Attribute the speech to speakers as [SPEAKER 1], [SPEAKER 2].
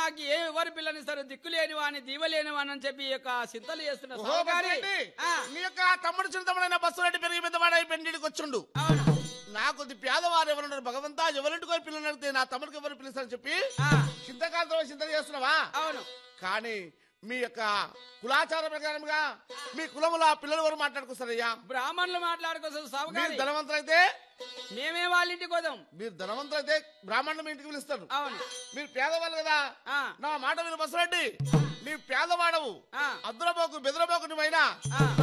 [SPEAKER 1] నాకు ఏ ఎవరు పిల్లనిస్తారు దిక్కు లేని వాని దీవలేని వాని అని చెప్పి ఈ యొక్క చింతలు చేస్తున్న
[SPEAKER 2] ఓహో,
[SPEAKER 1] సావుకారి
[SPEAKER 2] బస్సురెడ్డి,
[SPEAKER 1] ఆ,
[SPEAKER 2] నీ యొక్క తమ్ముడు చిన్న తమ్ముడైన బస్సురెడ్డి పెరిగి పెద్దవాడై పెండికి వచ్చిండు
[SPEAKER 1] అవును
[SPEAKER 2] నాకు ఇది పేదవారు ఎవరున్నారు భగవంతా ఎవరింటికి పోయి పిల్లలు అడిగితే నా తమ్ముడికి ఎవరు పిలుస్తారని చెప్పి
[SPEAKER 1] ఆ,
[SPEAKER 2] చింతకాంతో చింత చేస్తున్నావా
[SPEAKER 1] అవును
[SPEAKER 2] కానీ మీ యొక్క కులాచార ప్రకారంగా మీ కులములో ఆ పిల్లలు ఎవరు మాట్లాడుకొస్తారయ్యా
[SPEAKER 1] బ్రాహ్మణులు మాట్లాడుకోసం
[SPEAKER 2] మీరు
[SPEAKER 1] సావుకారి
[SPEAKER 2] ధనవంతులైతే
[SPEAKER 1] మేమే వాళ్ళ ఇంటికి పోదాం
[SPEAKER 2] మీరు ధనవంతులైతే బ్రాహ్మణులు మీ ఇంటికి పిలుస్తారు
[SPEAKER 1] అవును
[SPEAKER 2] మీరు పేదవాళ్ళు కదా
[SPEAKER 1] ఆ,
[SPEAKER 2] నా మాట మీరు బస్సురెడ్డి నీ పేదవాడవు
[SPEAKER 1] ఆ.
[SPEAKER 2] అద్దురబోకు బెదరబోకు నువ్వైనా
[SPEAKER 1] ఆ.